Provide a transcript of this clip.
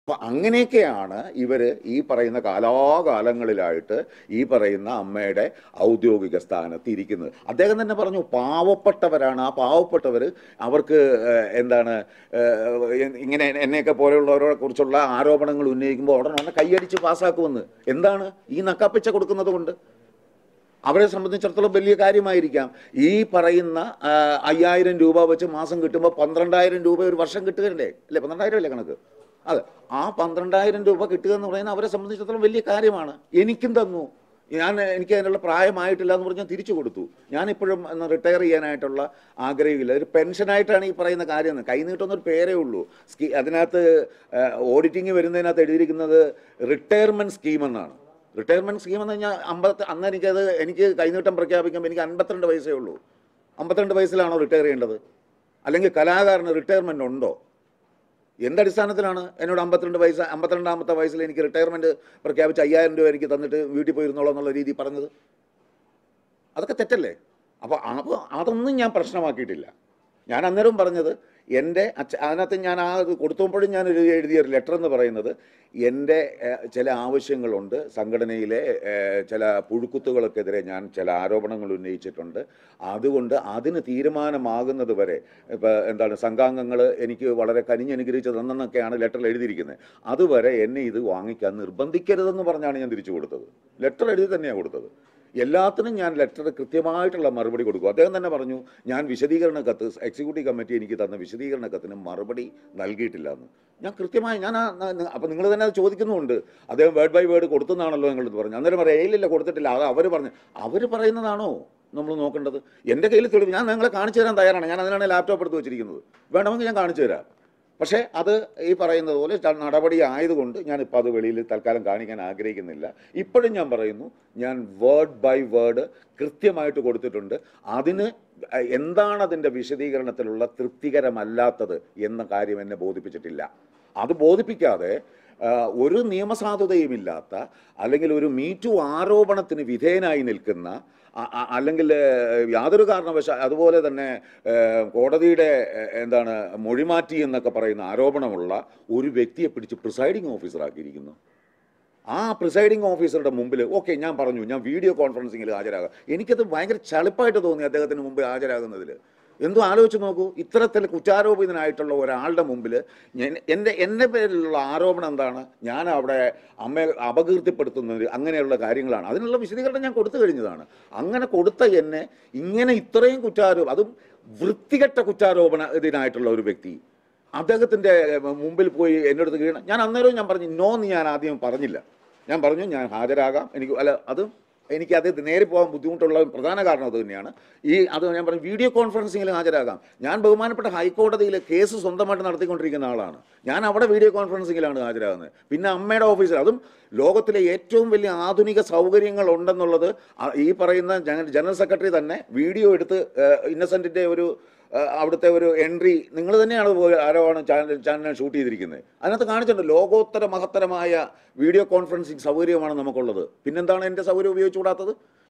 അപ്പൊ അങ്ങനെയൊക്കെയാണ് ഇവര് ഈ പറയുന്ന കാലാകാലങ്ങളിലായിട്ട് ഈ പറയുന്ന അമ്മയുടെ ഔദ്യോഗിക സ്ഥാനത്ത് ഇരിക്കുന്നത് അദ്ദേഹം തന്നെ പറഞ്ഞു പാവപ്പെട്ടവരാണ് ആ പാവപ്പെട്ടവർ അവർക്ക് ഏഹ്, എന്താണ് ഏഹ്, ഇങ്ങനെ എന്നെയൊക്കെ പോലെയുള്ളവരെ കുറിച്ചുള്ള ആരോപണങ്ങൾ ഉന്നയിക്കുമ്പോൾ ഉടനെ ഉടനെ കൈയടിച്ച് പാസ്സാക്കുമെന്ന് എന്താണ് ഈ നക്കാപ്പിച്ച കൊടുക്കുന്നത് കൊണ്ട് അവരെ സംബന്ധിച്ചിടത്തോളം വലിയ കാര്യമായിരിക്കാം ഈ പറയുന്ന ആ, അയ്യായിരം രൂപ വെച്ച് മാസം കിട്ടുമ്പോൾ പന്ത്രണ്ടായിരം രൂപ ഒരു വർഷം കിട്ടുകയല്ലേ അല്ലേ പന്ത്രണ്ടായിരം അല്ലേ കണക്ക് അതെ ആ പന്ത്രണ്ടായിരം രൂപ കിട്ടുക എന്ന് പറയുന്നത് അവരെ സംബന്ധിച്ചിടത്തോളം വലിയ കാര്യമാണ് എനിക്കും തന്നു ഞാൻ എനിക്ക് അതിനുള്ള പ്രായമായിട്ടില്ല എന്ന് പറഞ്ഞ് ഞാൻ തിരിച്ചു കൊടുത്തു ഞാനിപ്പോഴും ഒന്ന് റിട്ടയർ ചെയ്യാനായിട്ടുള്ള ആഗ്രഹമില്ല ഒരു പെൻഷനായിട്ടാണ് ഈ പറയുന്ന കാര്യം എന്ന്. കൈനീട്ടുന്നൊരു പേരേ ഉള്ളൂ സ്കീ അതിനകത്ത് ഓഡിറ്റിംഗ് വരുന്നതിനകത്ത് എഴുതിയിരിക്കുന്നത് റിട്ടയർമെൻറ്റ് സ്കീം എന്നാണ് റിട്ടയർമെന്റ് സ്കീം എന്ന് കഴിഞ്ഞാൽ അമ്പത്തി അന്ന് എനിക്കത് എനിക്ക് കൈനീട്ടം പ്രഖ്യാപിക്കുമ്പോൾ എനിക്ക് അൻപത്തിരണ്ട് വയസ്സേ ഉള്ളൂ അമ്പത്തിരണ്ട് വയസ്സിലാണോ റിട്ടയർ ചെയ്യേണ്ടത് അല്ലെങ്കിൽ കലാകാരന് റിട്ടയർമെന്റ് ഉണ്ടോ എന്തടിസ്ഥാനത്തിലാണ് എന്നോട് അമ്പത്തിരണ്ട് വയസ്സ് അമ്പത്തിരണ്ടാമത്തെ വയസ്സിൽ എനിക്ക് റിട്ടയർമെന്റ് പ്രഖ്യാപിച്ച് അയ്യായിരം രൂപ എനിക്ക് തന്നിട്ട് വീട്ടിൽ പോയിരുന്നോളാം എന്നുള്ള രീതി പറഞ്ഞത് അതൊക്കെ തെറ്റല്ലേ അപ്പോൾ അപ്പോൾ അതൊന്നും ഞാൻ പ്രശ്നമാക്കിയിട്ടില്ല ഞാൻ അന്നേരം പറഞ്ഞത് എൻ്റെ അച്ഛ അതിനകത്ത് ഞാൻ ആ ഇത് കൊടുത്തപ്പോഴും ഞാൻ എഴുതി എഴുതിയ ഒരു ലെറ്റർ എന്ന് പറയുന്നത് എൻ്റെ ഏഹ്, ചില ആവശ്യങ്ങളുണ്ട് സംഘടനയിലെ ഏഹ്, ചില പുഴുക്കുത്തുകൾക്കെതിരെ ഞാൻ ചില ആരോപണങ്ങൾ ഉന്നയിച്ചിട്ടുണ്ട് അതുകൊണ്ട് അതിന് തീരുമാനമാകുന്നത് വരെ ഇപ്പോൾ എന്താണ് സംഘാംഗങ്ങൾ എനിക്ക് വളരെ കനിഞ്ഞനുഗ്രഹിച്ച് തന്നെന്നൊക്കെയാണ് ലെറ്ററിൽ എഴുതിയിരിക്കുന്നത് അതുവരെ എന്നെ ഇത് വാങ്ങിക്കാൻ നിർബന്ധിക്കരുതെന്ന് പറഞ്ഞാണ് ഞാൻ തിരിച്ചു കൊടുത്തത് ലെറ്റർ എഴുതി തന്നെയാണ് കൊടുത്തത് എല്ലാത്തിനും ഞാൻ ലെറ്റർ കൃത്യമായിട്ടുള്ള മറുപടി കൊടുക്കും അദ്ദേഹം തന്നെ പറഞ്ഞു ഞാൻ വിശദീകരണ കത്ത് എക്സിക്യൂട്ടീവ് കമ്മിറ്റി എനിക്ക് തന്ന വിശദീകരണ കത്തിന് മറുപടി നൽകിയിട്ടില്ല എന്ന് ഞാൻ കൃത്യമായി ഞാൻ അപ്പം നിങ്ങൾ തന്നെ അത് ചോദിക്കുന്നുമുണ്ട് അദ്ദേഹം വേർഡ് ബൈ വേർഡ് കൊടുത്തെന്നാണല്ലോ നിങ്ങളത് പറഞ്ഞു അന്നേരം പറയാം ഏയിലില്ല കൊടുത്തിട്ടില്ല അത് അവർ പറഞ്ഞു അവർ പറയുന്നതാണോ നമ്മൾ നോക്കേണ്ടത് എൻ്റെ കയ്യിൽ തെളിവ് ഞാൻ നിങ്ങളെ കാണിച്ചു തരാൻ തയ്യാറാണ് ഞാൻ അതിനാണ് ലാപ്ടോപ്പ് എടുത്ത് വെച്ചിരിക്കുന്നത് വേണമെങ്കിൽ ഞാൻ കാണിച്ചു തരാം പക്ഷേ അത് ഈ പറയുന്നത് പോലെ ച- നടപടി ആയതുകൊണ്ട് ഞാനിപ്പോൾ അത് വെളിയിൽ തൽക്കാലം കാണിക്കാൻ ആഗ്രഹിക്കുന്നില്ല ഇപ്പോഴും ഞാൻ പറയുന്നു ഞാൻ വേർഡ് ബൈ വേർഡ് കൃത്യമായിട്ട് കൊടുത്തിട്ടുണ്ട് അതിന് എന്താണ് അതിൻ്റെ വിശദീകരണത്തിലുള്ള തൃപ്തികരമല്ലാത്തത് എന്ന കാര്യം എന്നെ ബോധിപ്പിച്ചിട്ടില്ല അത് ബോധിപ്പിക്കാതെ ആ, ഒരു നിയമസാധുതയുമില്ലാത്ത അല്ലെങ്കിൽ ഒരു മീറ്റു ആരോപണത്തിന് വിധേയനായി നിൽക്കുന്ന അ- അ- അല്ലെങ്കിൽ ഏഹ്, യാതൊരു കാരണവശാൽ അതുപോലെ തന്നെ ഏഹ്, കോടതിയുടെ ഏഹ്, എന്താണ് മൊഴിമാറ്റി എന്നൊക്കെ പറയുന്ന ആരോപണമുള്ള ഒരു വ്യക്തിയെ പിടിച്ച് പ്രിസൈഡിംഗ് ഓഫീസറാക്കിയിരിക്കുന്നു ആ പ്രിസൈഡിംഗ് ഓഫീസറുടെ മുമ്പിൽ ഓക്കെ ഞാൻ പറഞ്ഞു ഞാൻ വീഡിയോ കോൺഫറൻസിങ്ങിൽ ഹാജരാകാം എനിക്കത് ഭയങ്കര ചളിപ്പായിട്ട് തോന്നി അദ്ദേഹത്തിന് മുമ്പിൽ ഹാജരാകുന്നതിൽ എന്തോ ആലോചിച്ച് നോക്കൂ ഇത്തരത്തിൽ കുറ്റാരോപിതനായിട്ടുള്ള ഒരാളുടെ മുമ്പിൽ ഞാൻ എൻ്റെ എൻ്റെ പേരിലുള്ള ആരോപണം എന്താണ് ഞാൻ അവിടെ അമ്മയെ അപകീർത്തിപ്പെടുത്തുന്നത് അങ്ങനെയുള്ള കാര്യങ്ങളാണ് അതിനുള്ള വിശദീകരണം ഞാൻ കൊടുത്തു കഴിഞ്ഞതാണ് അങ്ങനെ കൊടുത്ത എന്നെ ഇങ്ങനെ ഇത്രയും കുറ്റാരോപണം അതും വൃത്തികെട്ട കുറ്റാരോപണ ഇതിനായിട്ടുള്ള ഒരു വ്യക്തി അദ്ദേഹത്തിൻ്റെ മുമ്പിൽ പോയി എൻ്റെ അടുത്ത് കീഴ ഞാൻ അന്നേരവും ഞാൻ പറഞ്ഞു നോ എന്ന് ഞാൻ ആദ്യം പറഞ്ഞില്ല ഞാൻ പറഞ്ഞു ഞാൻ ഹാജരാകാം എനിക്ക് അല്ല അത് എനിക്ക് അത് നേരെ പോകാൻ ബുദ്ധിമുട്ടുള്ള പ്രധാന കാരണം അത് തന്നെയാണ് ഈ അത് ഞാൻ പറഞ്ഞു വീഡിയോ കോൺഫറൻസിങ്ങിൽ ഹാജരാകാം ഞാൻ ബഹുമാനപ്പെട്ട ഹൈക്കോടതിയിൽ കേസ് സ്വന്തമായിട്ട് നടത്തിക്കൊണ്ടിരിക്കുന്ന ആളാണ് ഞാൻ അവിടെ വീഡിയോ കോൺഫറൻസിങ്ങിലാണ് ഹാജരാകുന്നത് പിന്നെ അമ്മയുടെ ഓഫീസിൽ അതും ലോകത്തിലെ ഏറ്റവും വലിയ ആധുനിക സൗകര്യങ്ങൾ ഉണ്ടെന്നുള്ളത് ആ- ഈ പറയുന്ന ജന- ജനറൽ സെക്രട്ടറി തന്നെ വീഡിയോ എടുത്ത് ഇന്നസെൻറ്റിൻ്റെ ഒരു ആ, അവിടുത്തെ ഒരു എൻട്രി നിങ്ങൾ തന്നെയാണ് പോയി ആരോ ആണ് ചാനൽ ചാനൽ ഷൂട്ട് ചെയ്തിരിക്കുന്നത് അതിനകത്ത് കാണിച്ചിട്ടുണ്ട് ലോകോത്തര മഹത്തരമായ വീഡിയോ കോൺഫറൻസിങ് സൗകര്യമാണ് നമുക്കുള്ളത് പിന്നെന്താണ് എൻ്റെ സൗകര്യം ഉപയോഗിച്ചുകൂടാത്തത്